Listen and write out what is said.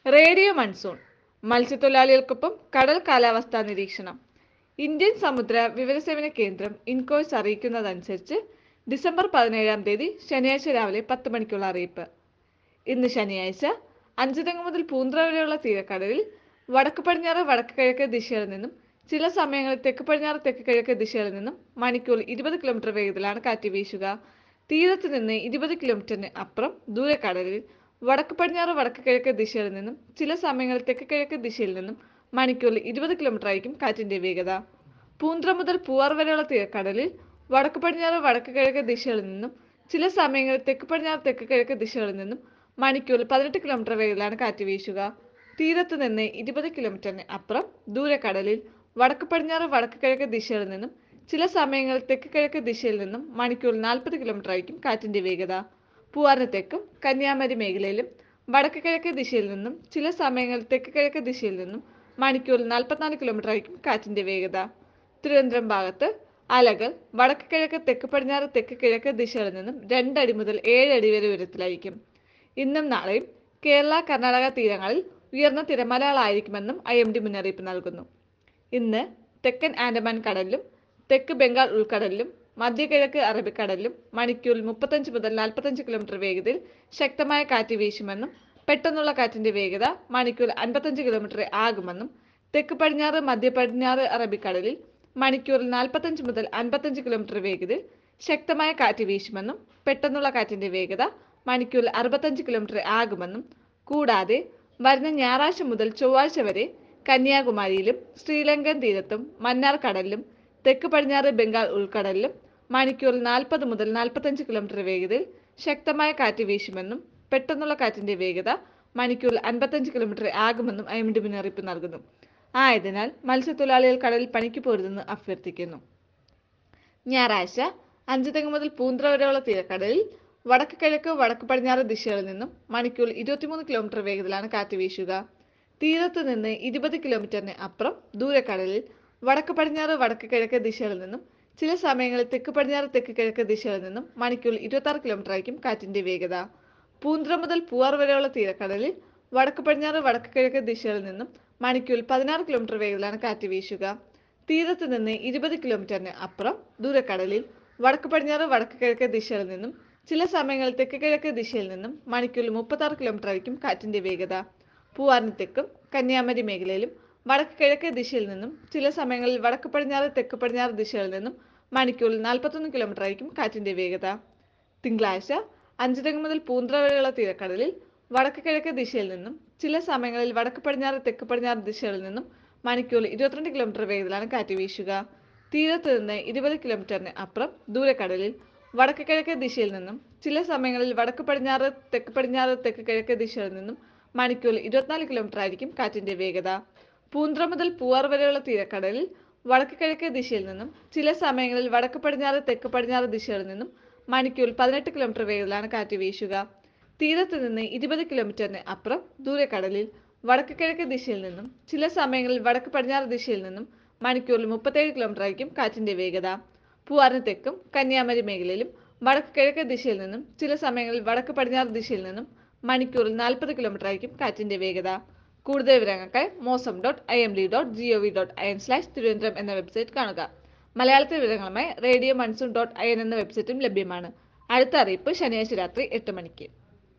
radio monsoon മത്സ്യത്തൊഴിലാളികൾക്കൊപ്പം കടൽ കാലാവസ്ഥാ നിരീക്ഷണം ഇന്ത്യൻ സമുദ്ര വിവരസേവന കേന്ദ്രം ഇൻകോയ്സ് അറിയിക്കുന്നതനുസരിച്ച് ഡിസംബർ പതിനേഴാം തീയതി ശനിയാഴ്ച രാവിലെ പത്ത് മണിക്കുള്ള അറിയിപ്പ് ഇന്ന് ശനിയാഴ്ച അഞ്ചുതെങ്ങ് മുതൽ പൂന്ത്ര വരെയുള്ള തീരക്കടലിൽ വടക്ക് പടിഞ്ഞാറ് വടക്ക് കിഴക്ക് ദിശയിൽ നിന്നും ചില സമയങ്ങളിൽ തെക്ക് പടിഞ്ഞാറ് തെക്ക് കിഴക്ക് ദിശയിൽ നിന്നും മണിക്കൂറിൽ ഇരുപത് കിലോമീറ്റർ വേഗത്തിലാണ് കാറ്റ് വീശുക തീരത്ത് നിന്ന് ഇരുപത് കിലോമീറ്ററിന് അപ്പുറം ദൂരക്കടലിൽ വടക്ക് പടിഞ്ഞാറ് വടക്ക് കിഴക്ക് ദിശയിൽ നിന്നും ചില സമയങ്ങളിൽ തെക്ക് കിഴക്ക് ദിശയിൽ നിന്നും മണിക്കൂറിൽ ഇരുപത് കിലോമീറ്റർ ആയിരിക്കും കാറ്റിന്റെ വേഗത പൂന്ത്ര മുതൽ പൂവാർ വരെയുള്ള തീരക്കടലിൽ വടക്ക് പടിഞ്ഞാറ് വടക്ക് കിഴക്ക് ദിശയിൽ നിന്നും ചില സമയങ്ങളിൽ തെക്ക് പടിഞ്ഞാറ് തെക്ക് കിഴക്ക് ദിശകളിൽ നിന്നും മണിക്കൂറിൽ പതിനെട്ട് കിലോമീറ്റർ വേഗത്തിലാണ് കാറ്റ് വീശുക തീരത്ത് നിന്ന് ഇരുപത് കിലോമീറ്ററിന് അപ്പുറം ദൂരക്കടലിൽ വടക്ക് പടിഞ്ഞാറ് വടക്ക് കിഴക്ക് ദിശയിൽ നിന്നും ചില സമയങ്ങളിൽ തെക്ക് കിഴക്ക് ദിശയിൽ നിന്നും മണിക്കൂറിൽ നാൽപ്പത് കിലോമീറ്റർ ആയിരിക്കും കാറ്റിന്റെ വേഗത പൂവാറിന് തെക്കും കന്യാകുമാരി മേഖലയിലും വടക്ക് കിഴക്ക് ദിശയിൽ നിന്നും ചില സമയങ്ങളിൽ തെക്ക് കിഴക്ക് ദിശയിൽ നിന്നും മണിക്കൂറിൽ നാൽപ്പത്തിനാല് കിലോമീറ്റർ ആയിരിക്കും കാറ്റിന്റെ വേഗത തിരുവനന്തപുരം ഭാഗത്ത് അലകൾ വടക്ക് കിഴക്ക് തെക്ക് പടിഞ്ഞാറ് തെക്ക് കിഴക്ക് ദിശകളിൽ നിന്നും രണ്ടടി മുതൽ ഏഴ് അടി വരെ ഉയരത്തിലായിരിക്കും ഇന്നും നാളെയും കേരള കർണാടക തീരങ്ങളിൽ ഉയർന്ന തിരമാലകളായിരിക്കുമെന്നും ഐ എം ഡി മുന്നറിയിപ്പ് നൽകുന്നു ഇന്ന് തെക്കൻ ആൻഡമാൻ കടലിലും തെക്ക് ബംഗാൾ ഉൾക്കടലിലും മധ്യകിഴക്ക് അറബിക്കടലിലും മണിക്കൂറിൽ മുപ്പത്തഞ്ച് മുതൽ നാൽപ്പത്തഞ്ച് കിലോമീറ്റർ വേഗതയിൽ ശക്തമായ കാറ്റ് വീശുമെന്നും പെട്ടെന്നുള്ള കാറ്റിന്റെ വേഗത മണിക്കൂർ അൻപത്തഞ്ച് കിലോമീറ്റർ ആകുമെന്നും തെക്ക് പടിഞ്ഞാറ് മധ്യ പടിഞ്ഞാറ് അറബിക്കടലിൽ മണിക്കൂറിൽ നാൽപ്പത്തഞ്ച് മുതൽ അൻപത്തഞ്ച് കിലോമീറ്റർ വേഗതയിൽ ശക്തമായ കാറ്റ് വീശുമെന്നും പെട്ടെന്നുള്ള കാറ്റിന്റെ വേഗത മണിക്കൂറിൽ അറുപത്തഞ്ച് കിലോമീറ്റർ ആകുമെന്നും കൂടാതെ വരുന്ന ഞായറാഴ്ച മുതൽ ചൊവ്വാഴ്ച വരെ കന്യാകുമാരിയിലും ശ്രീലങ്കൻ തീരത്തും മന്നാർ കടലിലും തെക്ക് പടിഞ്ഞാറ് ബംഗാൾ ഉൾക്കടലിലും മണിക്കൂറിൽ നാൽപ്പത് മുതൽ നാൽപ്പത്തഞ്ച് കിലോമീറ്റർ വേഗതയിൽ ശക്തമായ കാറ്റ് വീശുമെന്നും പെട്ടെന്നുള്ള കാറ്റിന്റെ വേഗത മണിക്കൂറിൽ അൻപത്തഞ്ച് കിലോമീറ്റർ ആകുമെന്നും ഐ എം ഡി മുന്നറിയിപ്പ് നൽകുന്നു ആയതിനാൽ മത്സ്യത്തൊഴിലാളികൾ കടലിൽ പണിക്ക് പോരുതെന്ന് അഭ്യർത്ഥിക്കുന്നു ഞായറാഴ്ച അഞ്ചുതെങ്ങ് മുതൽ പൂന്ത്ര വരെയുള്ള തീരക്കടലിൽ വടക്ക് കിഴക്ക് വടക്ക് പടിഞ്ഞാറ് ദിശകളിൽ നിന്നും മണിക്കൂറിൽ ഇരുപത്തിമൂന്ന് കിലോമീറ്റർ വേഗത്തിലാണ് കാറ്റ് വീശുക തീരത്ത് നിന്ന് ഇരുപത് കിലോമീറ്ററിന് അപ്പുറം ദൂരക്കടലിൽ വടക്ക് പടിഞ്ഞാറ് വടക്ക് കിഴക്ക് ദിശകളിൽ നിന്നും ചില സമയങ്ങളിൽ തെക്ക് പടിഞ്ഞാറ് തെക്ക് കിഴക്ക് ദിശകളിൽ നിന്നും മണിക്കൂറിൽ ഇരുപത്തി ആറ് കിലോമീറ്റർ ആയിരിക്കും കാറ്റിന്റെ വേഗത പൂന്ത്ര മുതൽ പൂവാർ വരെയുള്ള തീരക്കടലിൽ വടക്ക് പടിഞ്ഞാറ് വടക്ക് കിഴക്ക് ദിശകളിൽ നിന്നും മണിക്കൂറിൽ പതിനാറ് കിലോമീറ്റർ വേഗത്തിലാണ് കാറ്റ് വീശുക തീരത്ത് നിന്ന് ഇരുപത് കിലോമീറ്ററിന് അപ്പുറം ദൂരക്കടലിൽ വടക്ക് പടിഞ്ഞാറ് വടക്ക് കിഴക്ക് ദിശകളിൽ നിന്നും ചില സമയങ്ങളിൽ തെക്ക് കിഴക്ക് ദിശയിൽ നിന്നും മണിക്കൂറിൽ മുപ്പത്താറ് കിലോമീറ്റർ ആയിരിക്കും കാറ്റിന്റെ വേഗത പൂവാറിന് തെക്കും കന്യാകുമാരി മേഖലയിലും വടക്ക് കിഴക്ക് ദിശയിൽ നിന്നും ചില സമയങ്ങളിൽ വടക്ക് പടിഞ്ഞാറ് തെക്ക് പടിഞ്ഞാറ് ദിശകളിൽ നിന്നും മണിക്കൂറിൽ നാൽപ്പത്തൊന്ന് കിലോമീറ്റർ ആയിരിക്കും കാറ്റിന്റെ വേഗത തിങ്കളാഴ്ച അഞ്ചുതെങ്ങ് മുതൽ പൂന്ത്ര വരെയുള്ള തീരക്കടലിൽ വടക്ക് കിഴക്ക് ദിശയിൽ നിന്നും ചില സമയങ്ങളിൽ വടക്ക് പടിഞ്ഞാറ് തെക്ക് പടിഞ്ഞാറ് ദിശകളിൽ നിന്നും മണിക്കൂറിൽ ഇരുപത്തിരണ്ട് കിലോമീറ്റർ വേഗത്തിലാണ് കാറ്റ് വീശുക തീരത്ത് നിന്ന് ഇരുപത് കിലോമീറ്ററിന് അപ്പുറം ദൂരക്കടലിൽ വടക്ക് കിഴക്ക് ദിശയിൽ നിന്നും ചില സമയങ്ങളിൽ വടക്ക് പടിഞ്ഞാറ് തെക്ക് പടിഞ്ഞാറ് തെക്ക് കിഴക്ക് ദിശയിൽ നിന്നും മണിക്കൂറിൽ ഇരുപത്തിനാല് കിലോമീറ്റർ ആയിരിക്കും കാറ്റിന്റെ വേഗത പൂന്ത്ര മുതൽ പൂവാർ വരെയുള്ള തീരക്കടലിൽ വടക്ക് കിഴക്ക് ദിശയിൽ നിന്നും ചില സമയങ്ങളിൽ വടക്ക് പടിഞ്ഞാറ് തെക്ക് പടിഞ്ഞാറ് ദിശകളിൽ നിന്നും മണിക്കൂറിൽ പതിനെട്ട് കിലോമീറ്റർ വേഗത്തിലാണ് കാറ്റ് വീശുക തീരത്ത് നിന്ന് ഇരുപത് കിലോമീറ്ററിന് അപ്പുറം ദൂരക്കടലിൽ വടക്ക് കിഴക്ക് ദിശയിൽ നിന്നും ചില സമയങ്ങളിൽ വടക്ക് പടിഞ്ഞാറ് ദിശയിൽ നിന്നും മണിക്കൂറിൽ മുപ്പത്തേഴ് കിലോമീറ്റർ ആയിരിക്കും കാറ്റിന്റെ വേഗത പൂവാറിന് തെക്കും കന്യാകുമാരി മേഖലയിലും വടക്ക് കിഴക്ക് ദിശയിൽ നിന്നും ചില സമയങ്ങളിൽ വടക്ക് പടിഞ്ഞാറ് ദിശയിൽ നിന്നും മണിക്കൂറിൽ നാൽപ്പത് കിലോമീറ്റർ ആയിരിക്കും കാറ്റിന്റെ വേഗത കൂടുതൽ വിവരങ്ങൾക്കായി Mausam dot I M D dot G O V dot I N slash Thiruvananthapuram എന്ന വെബ്സൈറ്റ് കാണുക മലയാളത്തിലെ വിവരങ്ങളുമായി radio monsoon dot I N എന്ന വെബ്സൈറ്റും ലഭ്യമാണ് അടുത്ത അറിയിപ്പ് ശനിയാഴ്ച രാത്രി എട്ട് മണിക്ക്